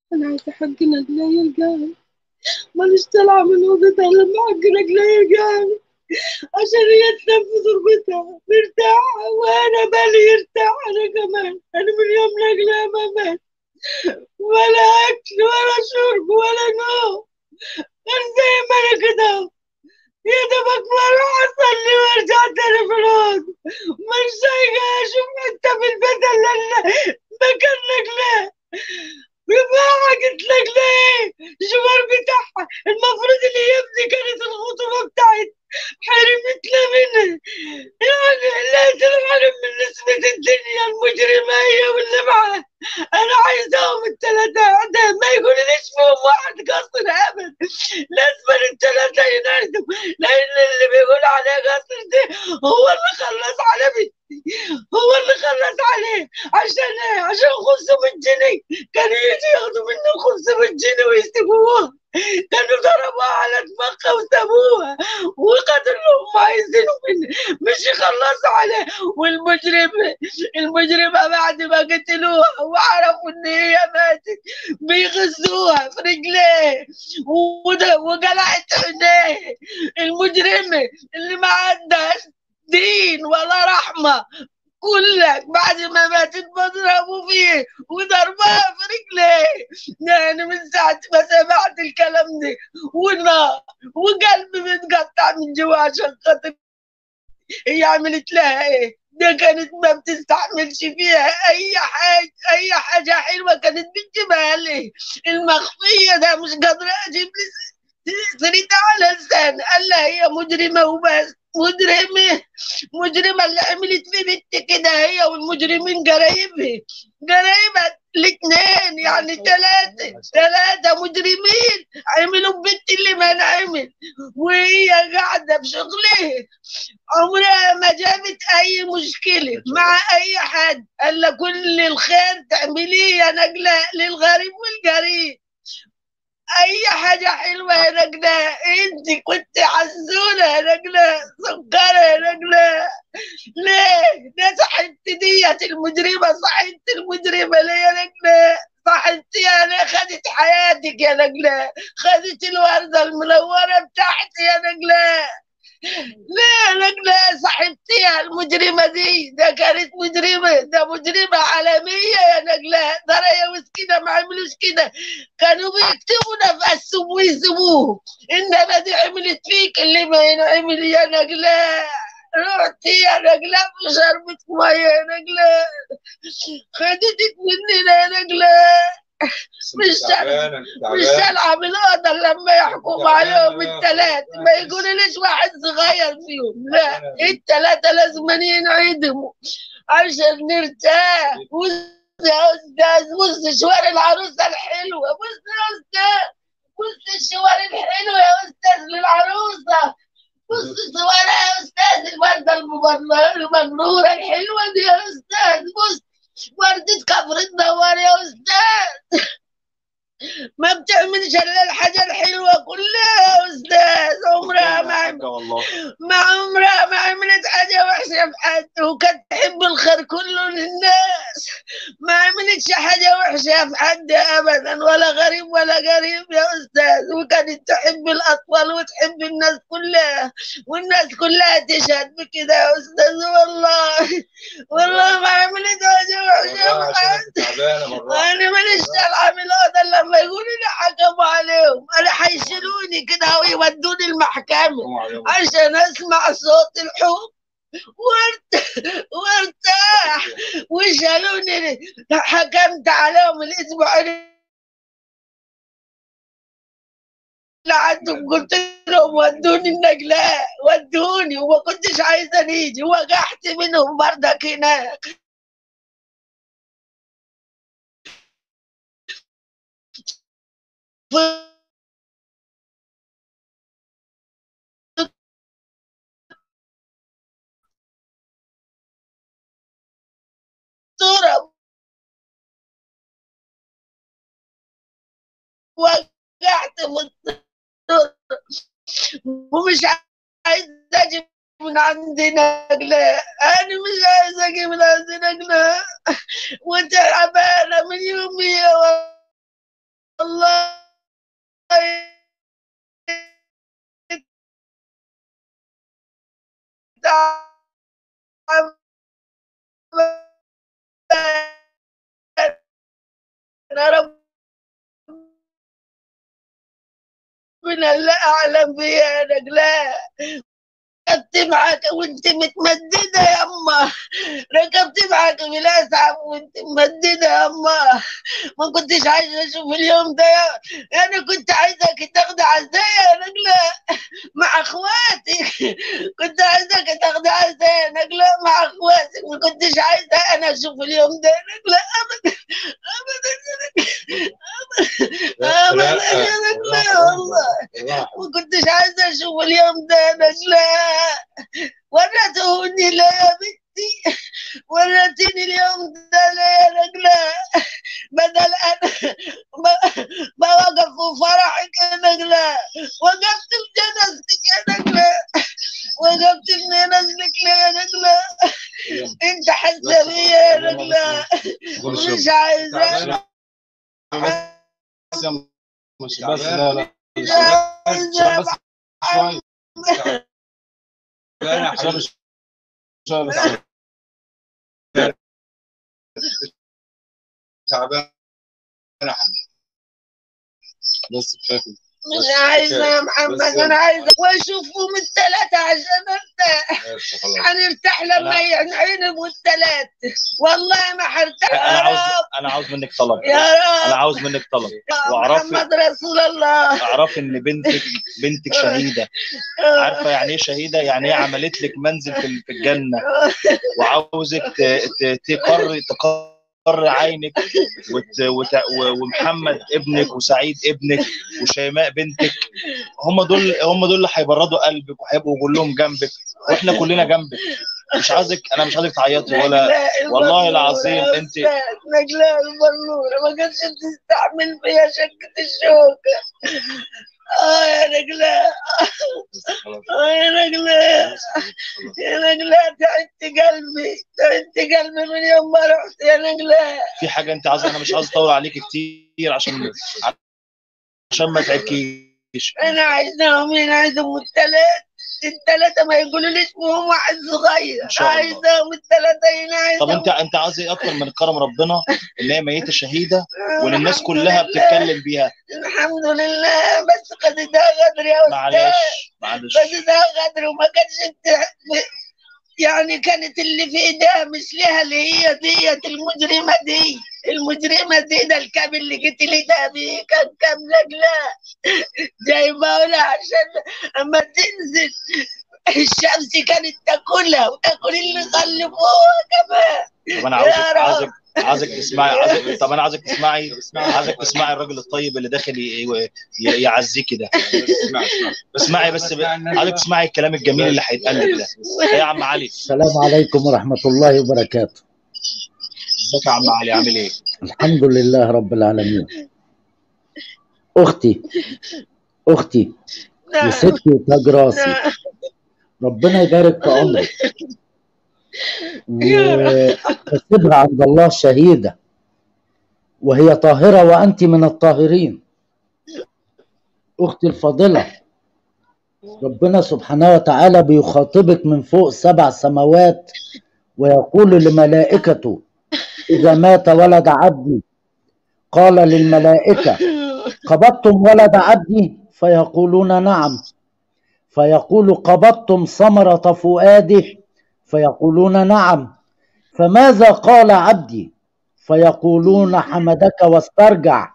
انا عايزه حق نجلة يلقاني ماليش طالعه من اوضتها لما حق نجلة يلقاني عشان هي تنام في غربتها مرتاحه وانا بالي يرتاح انا كمان انا من يوم نجلة ما مات ولا اكل ولا شرب ولا نوم غير زي ما انا كده يا دوبك بروح اصلي وارجع تاني في الاوضه مش جايه اشوف انت في البيت الا إلا مكان نجلة رفاعة قلت لك ليه الجوار بتاعها المفروض اللي يبني كانت الخطوبة بتاعت حرمت لها منها يعني لا تنحرم من نسبة الدنيا المجرمة هي واللي معاها أنا عايزاهم التلاتة أعدام ما يقوليش فيهم واحد قصر أبدا لازم التلاتة ينعدم لأن اللي بيقول عليه قصر ده هو اللي خلص على بنتي هو اللي خلص عليه عشان ايه؟ عشان 500 جنيه كانوا يجي ياخدوا منه 500 جنيه ويسيبوها كانوا ضربوها على دماغها وسابوها وقتلوا اللي هم عايزينه منه مش يخلصوا عليه والمجرم المجرمة بعد ما قتلوها وعرفوا ان هي ماتت بيغزوها في رجليه وده- وقلعت عينيه المجرمة اللي ما عندهاش دين ولا رحمة كلك بعد ما ماتت بضربوا فيه وضربها في رجليه يعني من ساعة ما سمعت الكلام ده والنار وقلبي متقطع من جوا عشان خاطر هي عملت لها ايه ده كانت ما بتستحملش فيها اي حاجة اي حاجة حلوة كانت بتجيبها لي المخفية ده مش قادرة اجيب لي سريتها على لسان قال لها هي مجرمة وبس مجرمة مجرمة اللي عملت في بنت كده هي والمجرمين قرايبها قرايبها الاثنين يعني ثلاثة ثلاثة مجرمين عملوا بنت اللي ما نعمل وهي قاعدة بشغلها عمرها ما جابت أي مشكلة مع أي حد إلا كل الخير تعمليه يا نجلة للغريب والقريب اي حاجة حلوة يا نجلة انت كنت عسولة يا نجلة سكرة يا نجلة ليه ده صاحبتي ديت المجرمة صاحبتي المجرمة ليه يا نجلة صاحبتي انا خدت حياتك يا نجلة خدت الوردة المنورة بتاعتي يا نجلة لا نجلة صاحبتي المجرمة دي ده كانت مجرمة ده مجرمة عالمية يا نجلة ده يا مسكينة ما عملوش كده كانوا بيكتبوا نفسهم ويسيبوه انما دي عملت فيك اللي ما ينعمل يا نجلة رحتي يا نجلة في شربة مية يا نجلة خدتك مننا يا نجلة مش تعبانة مش تعبانة هلعب القدر لما يحكم عليهم الثلاث ما يقولوا ليش واحد صغير فيهم لا الثلاثة لازم ينعدموا عشان نرتاح بص يا استاذ بص شوار العروسة الحلوة بص يا استاذ بص الشوار الحلوة يا استاذ للعروسة بص صورها يا استاذ الوردة المبررة المبرورة الحلوة دي يا استاذ بص وردة كفر الدوار يا استاذ ما بتعملش الا الحاجة الحلوة كلها يا استاذ عمرها ما عملت والله ما عمرها ما عملت حاجة وحشة في حد وكانت تحب الخير كله للناس ما عملتش حاجة وحشة في حد أبدا ولا غريب ولا قريب يا أستاذ وكانت تحب الأطفال وتحب الناس كلها والناس كلها تشهد بكده يا أستاذ والله والله ما عملت حاجة وحشة والله في عشان حد انت تعبانة مرة انا ماليش طالعه من الاوضه لما يقولوا لي حكموا عليهم انا حيشيلوني كده ويودوني المحكمه عشان اسمع صوت الحب وارت... وارتاح وشالوني حكمت عليهم الاسبوعين اللي عندهم قلت لهم ودوني النجلاء ودوني وما كنتش عايزه نيجي وقعت منهم بردك هناك صورة وقعت بالصورة ومش عايز اجي من عندي نقلة انا مش عايز اجي من عندي نقلة وتعبانة من يومي انا رب ربنا اللي اعلم بيها يا نجلاء ركبت معاك وانت متمددة يا اما ركبت معاك بالاسعف وانت ممددة يا اما ما كنتش عايزة اشوف اليوم ده انا كنت عايزاك تاخدي عزايا يا نجلاء مع اخواتك كنت عايزاك تاخدي عزايا يا نجلاء مع اخواتك ما كنتش عايزة انا اشوف اليوم ده يا نجلاء ابدا ابدا ابدا ابدا يا نجلاء والله ما كنتش عايزة اشوف اليوم ده يا نجلاء ورتوني لا يا بنتي ورتيني اليوم ده لا يا رجلة بدل انا ما, ما وقف في فرحك يا نجلة وقفت في جنازتك يا نجلة وقفت في جنازتك يا نجلة انت حاسه بيا يا نجلة مش عايزة بس لا لا مش عايزة بس شوي شوي شوي بس تعبان يا حبيبي. بس كفايه مش عايزة يا محمد انا عايزة واشوفهم الثلاثة عشان ارتاح بس خلاص هنرتاح لما ينعينهم الثلاث والله ما هرتاح انا يا عاوز رب انا عاوز منك طلب يا انا رب عاوز منك طلب يا واعرفي محمد رسول الله اعرفي ان بنتك بنتك شهيده عارفه يعني ايه شهيده يعني ايه عملت لك منزل في في الجنه وعاوزك ت- ت- تقر تقر عينك وت... وت... و- ومحمد ابنك وسعيد ابنك وشيماء بنتك هم دول هم دول اللي هيبردوا قلبك وهيبقوا كلهم جنبك واحنا كلنا جنبك مش عايزك انا مش عايزك تعيطي ولا نجلاء والله البرنورة العظيم يا أنت- أستاذ، نجلاء البرنورة ما كانتش تستحمل فيها شكة الشوكة اه يا نجلاء خلاص اه يا نجلاء يا نجلاء تعبت قلبي تعبت قلبي من يوم ما رحت يا نجلاء في حاجه انت عايزه انا مش عايز اطول عليك كتير عشان عشان ما تعبكيش انا عايزاهم مين عايزهم الثلاث الثلاثة ما يقولوليش مهم واحد صغير إن شاء الله. عايزاهم الثلاثة هنا عايزهم طب انت انت عايز ايه اكتر من كرم ربنا ان هي ميته شهيده وان الناس كلها بتتكلم بيها الحمد لله بس قد ده غدر يا استاذ معلش معلش بس ده غدر وما كانش بت- يعني كانت اللي في ايديها مش ليها اللي هي ديت المجرمه دي المجرمه دي ده الكام اللي جيت لي ده بيه كان كام نجله جايبه لها عشان اما تنزل الشمس كانت تاكلها وتاكل اللي خلفوها كمان طب انا يا عاوزك رب. عاوزك عايزك تسمعي عايزك طب انا عايزك تسمعي عايزك تسمعي الراجل الطيب اللي داخل ي- ي- يعزيكي ده اسمع اسمع اسمعي بس ب- عايزك تسمعي الكلام الجميل اللي هيتقال لك ده إيه يا عم علي السلام عليكم ورحمة الله وبركاته ازيك يا عم علي عامل ايه الحمد لله رب العالمين أختي أختي نعم وستي وتاج راسي نعم ربنا يبارك في عمرك وتسيبها عند الله شهيدة وهي طاهرة وأنت من الطاهرين أختي الفاضلة ربنا سبحانه وتعالى بيخاطبك من فوق سبع سماوات ويقول لملائكته إذا مات ولد عبدي قال للملائكة قبضتم ولد عبدي فيقولون نعم فيقول قبضتم ثمرة فؤاده فيقولون نعم فماذا قال عبدي فيقولون حمدك واسترجع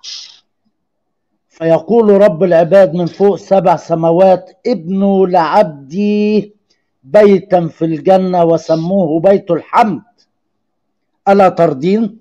فيقول رب العباد من فوق سبع سماوات ابنوا لعبدي بيتا في الجنة وسموه بيت الحمد ألا ترضين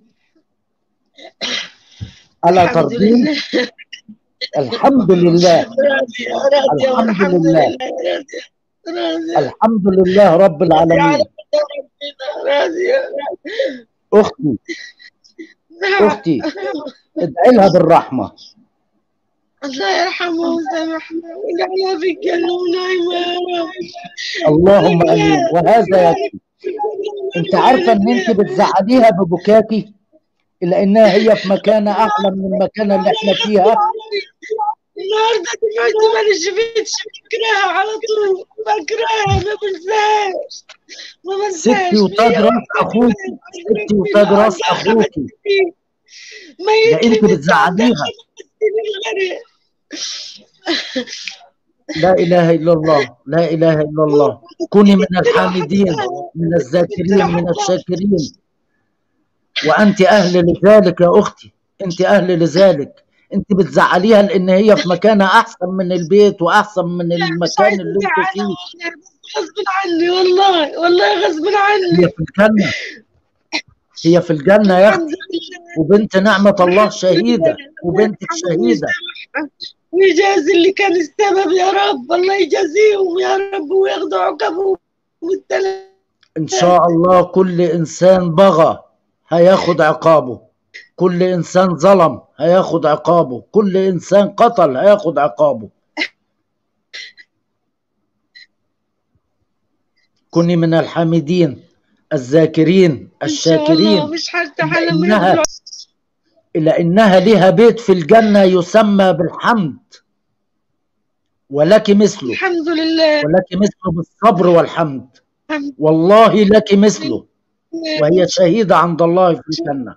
ألا الحمد ترضين لله الحمد لله راضية راضية الحمد والحمد لله. لله راضية راضية الحمد لله رب العالمين راضية أختي نعم أختي ادعي لها بالرحمة الله يرحمه ويسامحنا ويجعلها في الجنة ونعيمة يا رب اللهم امين وهذا يكفي انت عارفه ان انت بتزعليها ببكاكي الا انها هي في مكان احلى من المكان اللي احنا فيها النهارده دلوقتي ما شفتش بكرهها على طول بكرهها ما بنساش ما بنساش ستي وتاج راس اخوكي ستي وتاج راس اخوكي ميت ده انت لي بنت بتزعليها عندها خمس سنين غيري لا اله الا الله لا اله الا الله كوني من الحامدين من الذاكرين من الشاكرين وانت اهل لذلك يا اختي انت اهل لذلك انت بتزعليها لان هي في مكانها احسن من البيت واحسن من مش المكان عايزة اللي انت أزعلها فيه والله بس غصب عني والله والله غصب عني هي في الجنه هي في الجنه يا الحمد اختي لله وبنت نعمه الله الحمد شهيده لله وبنتك الحمد شهيده لله ويجازي اللي كان السبب يا رب الله يجازيهم يا رب وياخدوا عقبهم والتلاتة ان شاء الله كل انسان بغى هياخد عقابه كل انسان ظلم هياخد عقابه كل انسان قتل هياخد عقابه كوني من الحامدين الذاكرين إن شاء الله الشاكرين مش هرتاح إلا لما لانها ياخدوا إلا إنها لها بيت في الجنة يسمى بالحمد ولك مثله الحمد لله ولك مثله بالصبر والحمد الحمد والله لك مثله لله وهي شهيدة عند الله في الجنة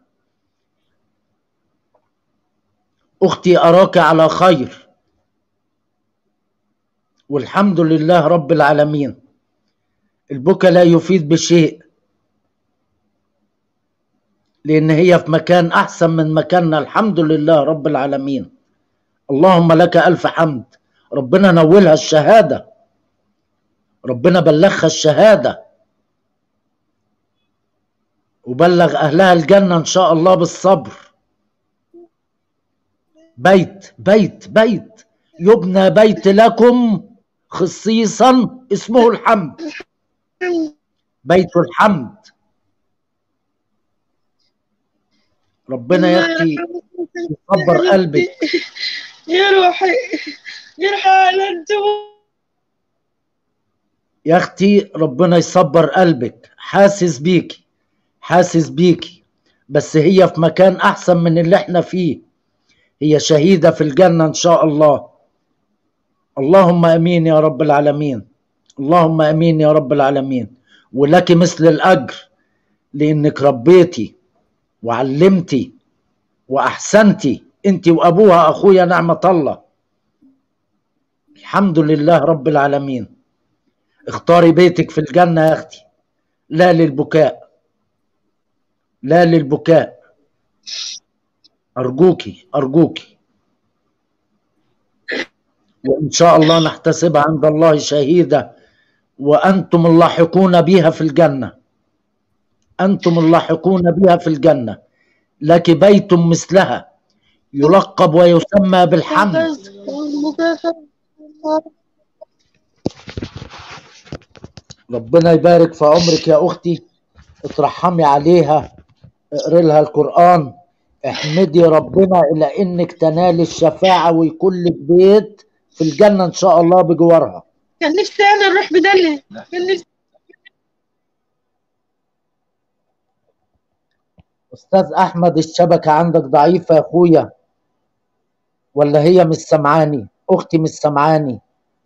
أختي أراك على خير والحمد لله رب العالمين البكا لا يفيد بشيء لأن هي في مكان أحسن من مكاننا الحمد لله رب العالمين اللهم لك ألف حمد ربنا نولها الشهادة ربنا بلغها الشهادة وبلغ أهلها الجنة إن شاء الله بالصبر بيت بيت بيت يبنى بيت لكم خصيصا اسمه الحمد بيت الحمد ربنا يا اختي يصبر قلبك يا روحي يا روحي انتم يا اختي ربنا يصبر قلبك حاسس بيكي حاسس بيكي بس هي في مكان احسن من اللي احنا فيه هي شهيدة في الجنة ان شاء الله اللهم امين يا رب العالمين اللهم امين يا رب العالمين ولك مثل الاجر لانك ربيتي وعلمتي واحسنتي انت وابوها اخويا نعمة الله الحمد لله رب العالمين اختاري بيتك في الجنة يا اختي لا للبكاء لا للبكاء أرجوكي أرجوكي وإن شاء الله نحتسبها عند الله شهيدة وأنتم اللاحقون بها في الجنة أنتم اللاحقون بها في الجنة لك بيت مثلها يلقب ويسمى بالحمد ربنا يبارك في عمرك يا أختي اترحمي عليها اقري لها القرآن احمدي ربنا إلى إنك تنالي الشفاعة ويكون لك بيت في الجنة إن شاء الله بجوارها كان نفسي انا اروح بدلي كان نفسي أستاذ أحمد الشبكة عندك ضعيفة يا أخويا ولا هي مش سمعاني أختي مش سمعاني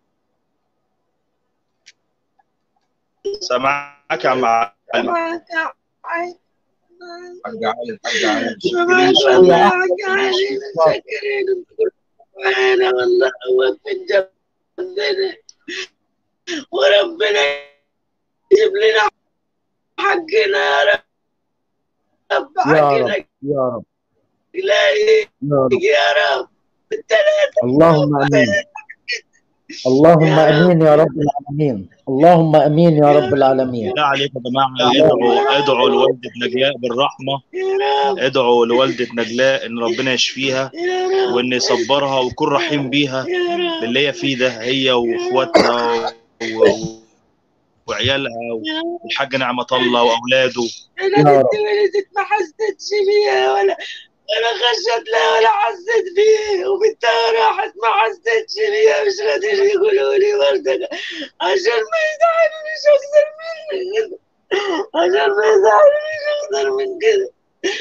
سامعك يا معلم معاك يا عين. حاج علي حاج علي معاك يا والله يا أحمد. حاج علي متشكرين معانا والله وفي جنبنا وربنا يجيب لنا حقنا يا رب يا رب حقنا يا رب لا يا رب يا رب الثلاثة اللهم امين اللهم امين يا رب العالمين اللهم امين يا رب العالمين بالله عليك يا جماعه ادعوا ادعوا لوالده نجلاء بالرحمه يا رب ادعوا لوالده نجلاء ان ربنا يشفيها يا رب وان يصبرها ويكون رحيم بيها يا رب باللي هي فيه ده هي واخواتها و... و... وعيالها يا رب والحاج نعمة الله واولاده انا يا بنتي رب. ولدت ما حسيتش بيها ولا ولا خشت لها ولا حسيت بيه وبنتها راحت ما حسيتش بيها مش قادرين يقولوا لي برضه عشان ما يزعلونيش اكتر من كده عشان ما يزعلونيش اكتر من كده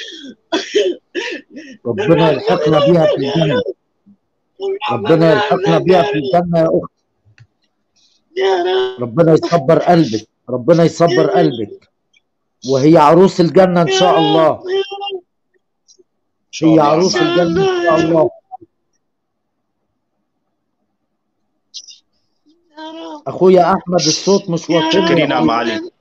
ربنا يلحقنا بيها في الجنه ربنا يلحقنا بيها في الجنه يا اخت يا رب ربنا يصبر قلبك ربنا يصبر قلبك وهي عروس الجنه ان شاء الله شاء هي الله يا عم عروس علي. الجنة إن شاء الله يا رب أخويا أحمد الصوت مش يا واصل شكرا لي يا يا عم أخويا علي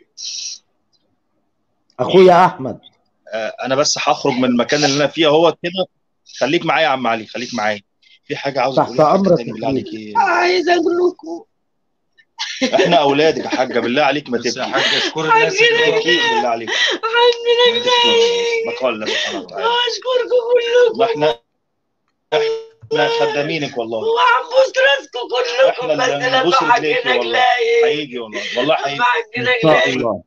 أخويا أحمد آه، انا بس هخرج من المكان اللي انا فيه اهو كده خليك معايا يا عم علي خليك معايا في حاجه عاوز تحت اقولها حاجه أمرك تاني يا بالله عليك ايه عايز اقول لكم احنا اولادك يا حاجه بالله عليك ما بس يا تبكي حاج اشكر حاج الناس اللي ما تبكيش بالله عليك حمد لله ما قال الله سبحانه وتعالى اشكركم كلكم ما احنا احنا خدامينك والله وعبوس راسكم احنا كلكم بس اللي لما نبوس حق رجليكي والله رجلي هيجي والله والله هيجي لما حق إن شاء رجلي الله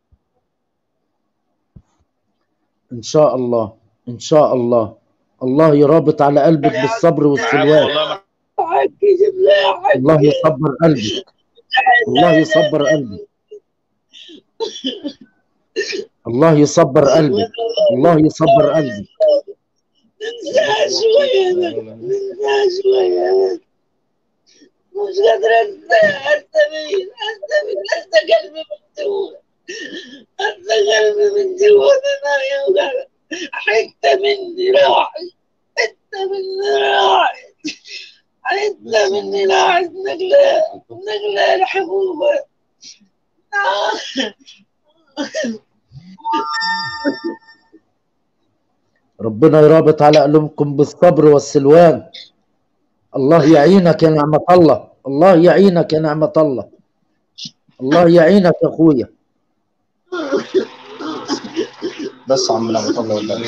إن شاء الله إن شاء الله الله يرابط على قلبك بالصبر معاك والسلوان والله ما حق جيب لي يا حق الله يصبر قلبك الله يصبر قلبك الله يصبر قلبك الله يصبر قلبك انساها شوية بس انساها شوية بس مش قادرة انساها استميت استميت لسه قلبي مفتوح لسه قلبي من جوا دماغي يوجع حتة مني راحت حتة مني راحت حتة مني راحت نقلة نقلة الحبوبة ربنا يرابط على قلوبكم بالصبر والسلوان الله يعينك يا نعمة الله الله يعينك يا نعمة الله الله يعينك يا أخويا بس عم نعمة الله والله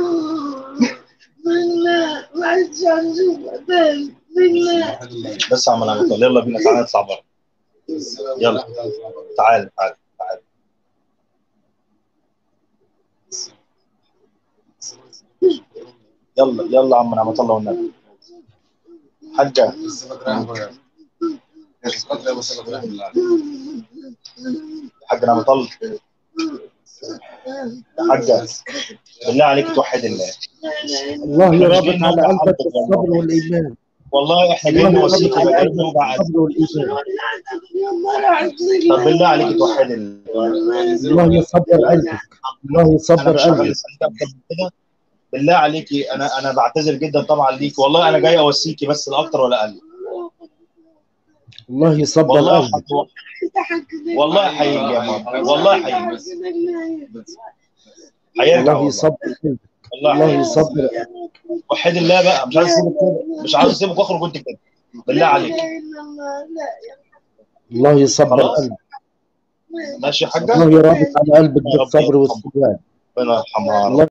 بالله ما عادش هنشوفها تاني بالله بس عم نعمة الله يلا بينا تعالى نطلع بره يلا تعال تعال تعال يلا يلا عم نعمة الله والنبي حاجة حاجة نعمة الله يا حاجة بالله عليك توحد الله الله إحنا مش يرابط جايين على نوجع قلبك قلبك بالصبر والله والإيمان والله احنا الله جايين يرابط نوصيك على بقى قلبك نوجع قلبك بالصبر والإيمان طب بالله عليك توحد الله الله يصبر قلبك الله انا يصبر مش هقدر قلبك اسالك اكتر من كده بالله عليكي انا انا بعتذر جدا طبعا ليك والله انا جاي اوصيكي بس لا اكتر ولا اقل الله يصبر والله قلبك هتروح والله هيجي يا ماما والله هيجي هيرجع الله والله يصبر قلبك والله الله هيجي يصبر وحد الله بقى مش عايز اسيبك كده مش عايز اسيبك واخرج وانت كده بالله عليك الله يصبر خلاص قلبك ماشي يا حاجه الله يرابط على قلبك يا رب بالصبر يرحمها والسلوان ربنا يرحمها يا رب الله